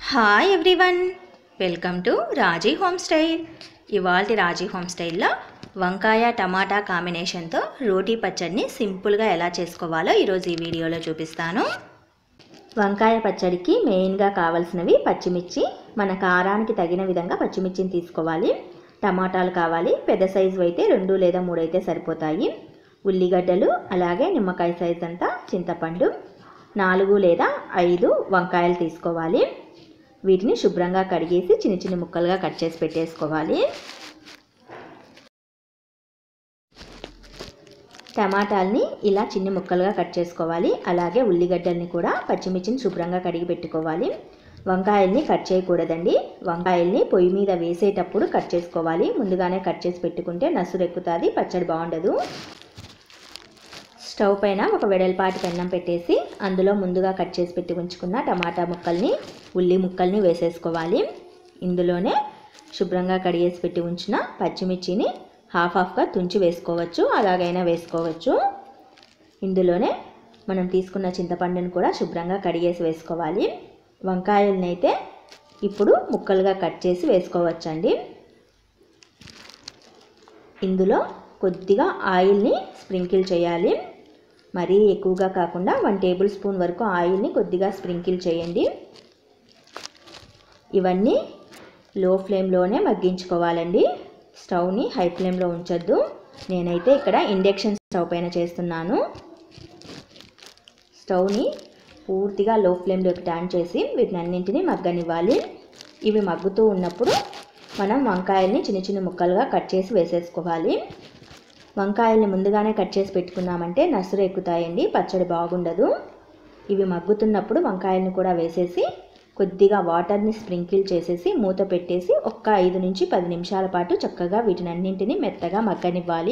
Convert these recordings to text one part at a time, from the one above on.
hi everyone welcome to Raji home style ఇవాళ Raji home స్టైల్లో వంకాయ టమాటా కాంబినేషన్తో రోటీ పచ్చడిని సింపుల్గా ఎలా చేసుకోవాలో ఈరోజు ఈ వీడియోలో చూపిస్తాను వంకాయ పచ్చడికి మెయిన్గా కావాల్సినవి పచ్చిమిర్చి మన కారానికి తగిన విధంగా పచ్చిమిర్చిని తీసుకోవాలి టమాటాలు కావాలి పెద్ద సైజు అయితే రెండు లేదా మూడు అయితే సరిపోతాయి ఉల్లిగడ్డలు అలాగే నిమ్మకాయ సైజ్ అంతా చింతపండు నాలుగు లేదా ఐదు వంకాయలు తీసుకోవాలి వీటిని శుభ్రంగా కడిగేసి చిన్న చిన్న ముక్కలుగా కట్ చేసి పెట్టేసుకోవాలి టమాటాలని ఇలా చిన్న ముక్కలుగా కట్ చేసుకోవాలి అలాగే ఉల్లిగడ్డల్ని కూడా పచ్చిమిర్చిని శుభ్రంగా కడిగి పెట్టుకోవాలి వంకాయల్ని కట్ చేయకూడదండి వంకాయల్ని పొయ్యి మీద వేసేటప్పుడు కట్ చేసుకోవాలి ముందుగానే కట్ చేసి పెట్టుకుంటే నసురు ఎక్కుతుంది పచ్చడి బాగుండదు స్టవ్ పైన ఒక వెడల్పాటి పెన్నం పెట్టేసి అందులో ముందుగా కట్ చేసి పెట్టి ఉంచుకున్న టమాటా ముక్కల్ని ఉల్లి ముక్కల్ని వేసేసుకోవాలి ఇందులోనే శుభ్రంగా కడిగేసి పెట్టి ఉంచిన పచ్చిమిర్చిని హాఫ్ హాఫ్గా తుంచి వేసుకోవచ్చు అలాగైనా వేసుకోవచ్చు ఇందులోనే మనం తీసుకున్న చింతపండుని కూడా శుభ్రంగా కడిగేసి వేసుకోవాలి వంకాయలని అయితే ఇప్పుడు ముక్కలుగా కట్ చేసి వేసుకోవచ్చండి ఇందులో కొద్దిగా ఆయిల్ని స్ప్రింకిల్ చేయాలి మరీ ఎక్కువగా కాకుండా వన్ టేబుల్ స్పూన్ వరకు ఆయిల్ని కొద్దిగా స్ప్రింకిల్ చేయండి ఇవన్నీ లో ఫ్లేమ్లోనే మగ్గించుకోవాలండి స్టవ్ని హై ఫ్లేమ్లో ఉంచొద్దు నేనైతే ఇక్కడ ఇండక్షన్ స్టవ్ పైన చేస్తున్నాను స్టవ్ని పూర్తిగా లో ఫ్లేమ్లోకి టర్న్ చేసి వీటిని అన్నింటినీ మగ్గనివ్వాలి ఇవి మగ్గుతూ ఉన్నప్పుడు మనం వంకాయల్ని చిన్న చిన్న ముక్కలుగా కట్ చేసి వేసేసుకోవాలి వంకాయల్ని ముందుగానే కట్ చేసి పెట్టుకున్నామంటే నసురు ఎక్కుతాయండి పచ్చడి బాగుండదు ఇవి మగ్గుతున్నప్పుడు వంకాయల్ని కూడా వేసేసి కొద్దిగా వాటర్ని స్ప్రింకిల్ చేసేసి మూత పెట్టేసి ఒక్క ఐదు నుంచి పది నిమిషాల పాటు చక్కగా వీటిని అన్నింటినీ మెత్తగా మగ్గనివ్వాలి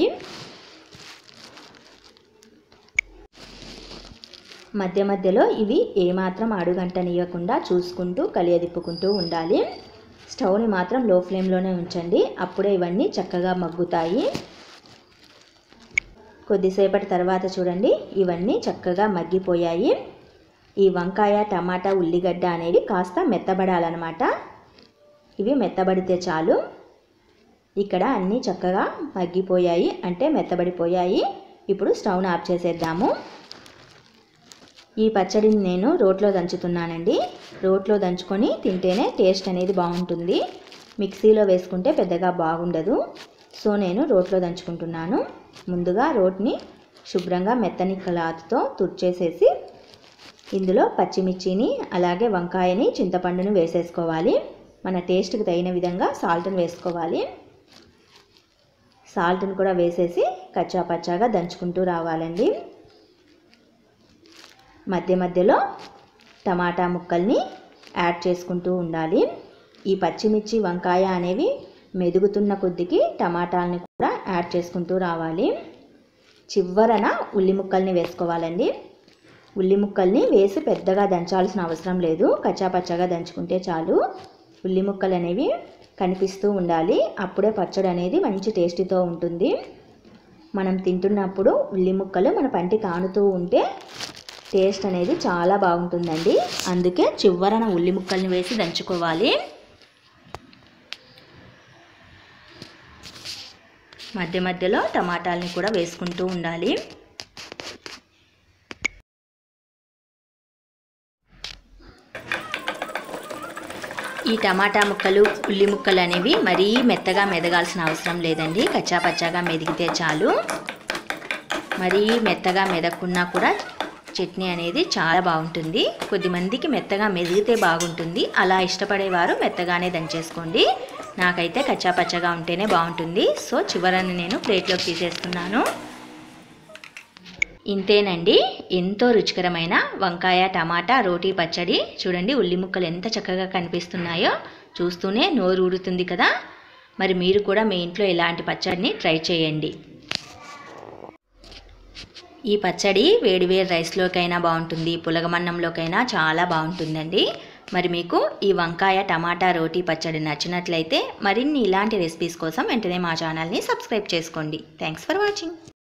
మధ్య మధ్యలో ఇవి ఏమాత్రం అడుగంటనియకుండా చూసుకుంటూ కలియదిప్పుకుంటూ ఉండాలి స్టవ్ని మాత్రం లో ఫ్లేమ్లోనే ఉంచండి అప్పుడే ఇవన్నీ చక్కగా మగ్గుతాయి కొద్దిసేపటి తర్వాత చూడండి ఇవన్నీ చక్కగా మగ్గిపోయాయి ఈ వంకాయ టమాటా ఉల్లిగడ్డ అనేది కాస్త మెత్తబడాలన్నమాట ఇవి మెత్తబడితే చాలు ఇక్కడ అన్నీ చక్కగా మగ్గిపోయాయి అంటే మెత్తబడిపోయాయి ఇప్పుడు స్టవ్ను ఆఫ్ చేసేద్దాము ఈ పచ్చడిని నేను రోట్లో దంచుతున్నానండి రోట్లో దంచుకొని తింటేనే టేస్ట్ అనేది బాగుంటుంది మిక్సీలో వేసుకుంటే పెద్దగా బాగుండదు సో నేను రోట్లో దంచుకుంటున్నాను ముందుగా రోట్ని శుభ్రంగా మెత్తని క్లాత్తో తుడిచేసేసి ఇందులో పచ్చిమిర్చిని అలాగే వంకాయని చింతపండుని వేసేసుకోవాలి మన టేస్ట్కి తగిన విధంగా సాల్ట్ని వేసుకోవాలి సాల్ట్ని కూడా వేసేసి కచ్చా పచ్చాగా దంచుకుంటూ రావాలండి మధ్య మధ్యలో టమాటా ముక్కల్ని యాడ్ చేసుకుంటూ ఉండాలి ఈ పచ్చిమిర్చి వంకాయ అనేవి మెదుగుతున్న కొద్దికి టమాటాలని కూడా యాడ్ చేసుకుంటూ రావాలి చివరన ఉల్లి ముక్కల్ని వేసుకోవాలండి ఉల్లి ముక్కల్ని వేసి పెద్దగా దంచాల్సిన అవసరం లేదు కచ్చాపచ్చాగా దంచుకుంటే చాలు ఉల్లి ముక్కలు అనేవి కనిపిస్తూ ఉండాలి అప్పుడే పచ్చడి అనేది మంచి టేస్టీతో ఉంటుంది మనం తింటున్నప్పుడు ఉల్లి ముక్కలు మన పంటికి ఆనుతూ ఉంటే టేస్ట్ అనేది చాలా బాగుంటుందండి అందుకే చివరన ఉల్లి ముక్కల్ని వేసి దంచుకోవాలి మధ్య మధ్యలో టమాటాలని కూడా వేసుకుంటూ ఉండాలి ఈ టమాటా ముక్కలు ఉల్లి ముక్కలు అనేవి మరీ మెత్తగా మెదగాల్సిన అవసరం లేదండి కచ్చా పచ్చాగా మెదిగితే చాలు మరీ మెత్తగా మెదక్కున్నా కూడా చట్నీ అనేది చాలా బాగుంటుంది కొద్దిమందికి మెత్తగా మెదిగితే బాగుంటుంది అలా ఇష్టపడేవారు మెత్తగానే దంచేసుకోండి నాకైతే కచ్చా పచ్చగా ఉంటేనే బాగుంటుంది సో చివరని నేను ప్లేట్లోకి తీసేస్తున్నాను ఇంతేనండి ఎంతో రుచికరమైన వంకాయ టమాటా రోటీ పచ్చడి చూడండి ఉల్లి ముక్కలు ఎంత చక్కగా కనిపిస్తున్నాయో చూస్తూనే నోరు ఊరుతుంది కదా మరి మీరు కూడా మీ ఇంట్లో ఇలాంటి పచ్చడిని ట్రై చేయండి ఈ పచ్చడి వేడివేడి రైస్లోకైనా బాగుంటుంది పులగమన్నంలోకైనా చాలా బాగుంటుందండి మరి మీకు ఈ వంకాయ టమాటా రోటీ పచ్చడి నచ్చినట్లయితే మరిన్ని ఇలాంటి రెసిపీస్ కోసం వెంటనే మా ఛానల్ని సబ్స్క్రైబ్ చేసుకోండి థ్యాంక్స్ ఫర్ వాచింగ్